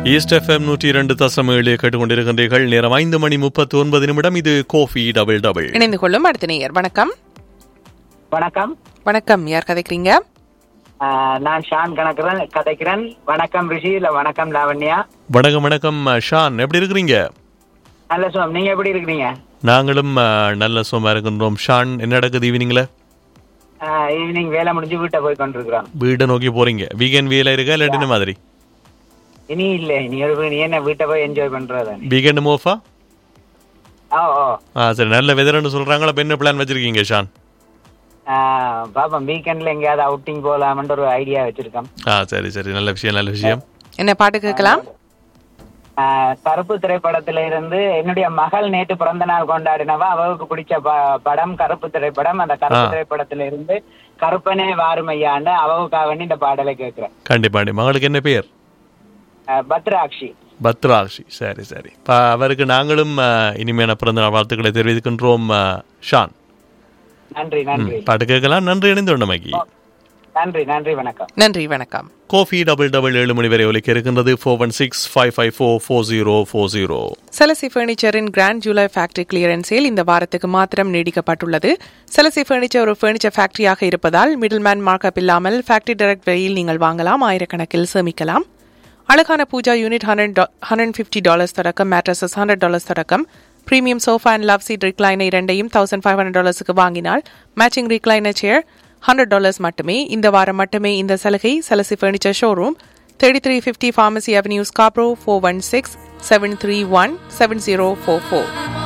East FM நூற்றி இரண்டு தசம் ஏழு கேட்டுக்கொண்டிருக்கின்றீர்கள் நேரம் ஐந்து மணி முப்பத்தி ஒன்பது நிமிடம் இது கோஃபி டபுள் டபுள் இணைந்து கொள்ளும் அடுத்த நேயர் வணக்கம் வணக்கம் வணக்கம் யார் கதைக்கிறீங்க ஆஹ் நான் ஷான் கணக்குறேன் கதைக்கிறேன் வணக்கம் ரிஷி இல்ல வணக்கம் லாவண்யா வணக்கம் வணக்கம் ஷான் எப்படி இருக்கிறீங்க நல்ல சுகம் நீங்க எப்படி இருக்கிறீங்க நாங்களும் அஹ், நல்ல சும்மா இருக்கின்றோம் ஷான் என்ன நடக்குது ஈவினிங்ல ஈவினிங் வேலை முடிஞ்சு வீட்டை போய் கொண்டிருக்கிறோம் வீட்டை நோக்கி போறீங்க வீக்கெண்ட் வேலை இருக்கா இல்லாட்டி என்ன மாதிரி இனி இல்ல நீ ஒரு நீ என்ன வீட்டை போய் என்ஜாய் பண்றது வீக்கெண்ட் மூஃபா ஓ ஓ ஆ சரி நல்ல வெதர்னு சொல்றாங்களா அப்ப என்ன பிளான் வச்சிருக்கீங்க ஷான் ஆஹ் பாப்போம் வீக்கெண்ட்ல எங்கேயாவது அவுட்டிங் போகலாம்ன்ற ஒரு ஐடியா வச்சிருக்கோம் ஆ சரி சரி நல்ல விஷயம் நல்ல விஷயம் என்ன பாட்டு கேட்கலாம் ஆஹ் கருப்பு திரைப்படத்துல இருந்து என்னுடைய மகள் நேற்று பிறந்த நாள் கொண்டாடினவா அவளுக்கு பிடிச்ச ப- படம் கருப்பு திரைப்படம் அந்த கருப்பு ஆ. திரைப்படத்துல இருந்து கருப்பனே வாருமையாண்டு அவவுக்காக வேண்டி இந்த பாடலை கேட்கிறேன் கண்டிப்பாண்டி மகளுக்கு என்ன பேர் ஆஹ் பத்ராட்சி பத்ராஷி சரி சரி இப்ப அவருக்கு நாங்களும் அஹ், இனிமையான பிறந்தநாள் வாழ்த்துக்களை தெரிவிக்கின்றோம் அஹ், ஷான் நன்றி நன்றி பாட்டு கேட்கலாம் நன்றி இணைந்துள்ளமைக்கு நன்றி நன்றி வணக்கம் நன்றி வணக்கம் கோஃபி டபுள் டபுள் ஏழு மணி வரை ஒலிக்க இருக்கின்றது four one six five five four four zero four zero செலசி பர்னிச்சரின் grand July factory clearance sale இந்த வாரத்துக்கு மாத்திரம் நீடிக்கப்பட்டுள்ளது செலசி பர்னிச்சர் ஒரு பர்னிச்சர் ஃபேக்டரியாக இருப்பதால் மிடில்மேன் மார்க்அப் இல்லாமல் ஃபேக்டரி டைரக்ட் விலையில் நீங்கள் வாங்கலாம் ஆயிரக்கணக்கில் சேமிக்கலாம் அழகான pooja unit hundred hundred fifty dollars தொடக்கம் மேட்ரஸஸ் ஹண்ட்ரட் டாலர்ஸ் தொடக்கம் premium sofa and love seat recliner இரண்டையும் தௌசண்ட் ஃபைவ் ஹண்ட்ரட் டாலர்ஸுக்கு வாங்கினால் matching recliner chair hundred dollars மட்டுமே இந்த வாரம் மட்டுமே இந்த சலுகை செலசி furniture showroom thirty three fifty pharmacy avenue Scarborough four one six seven three one seven zero four four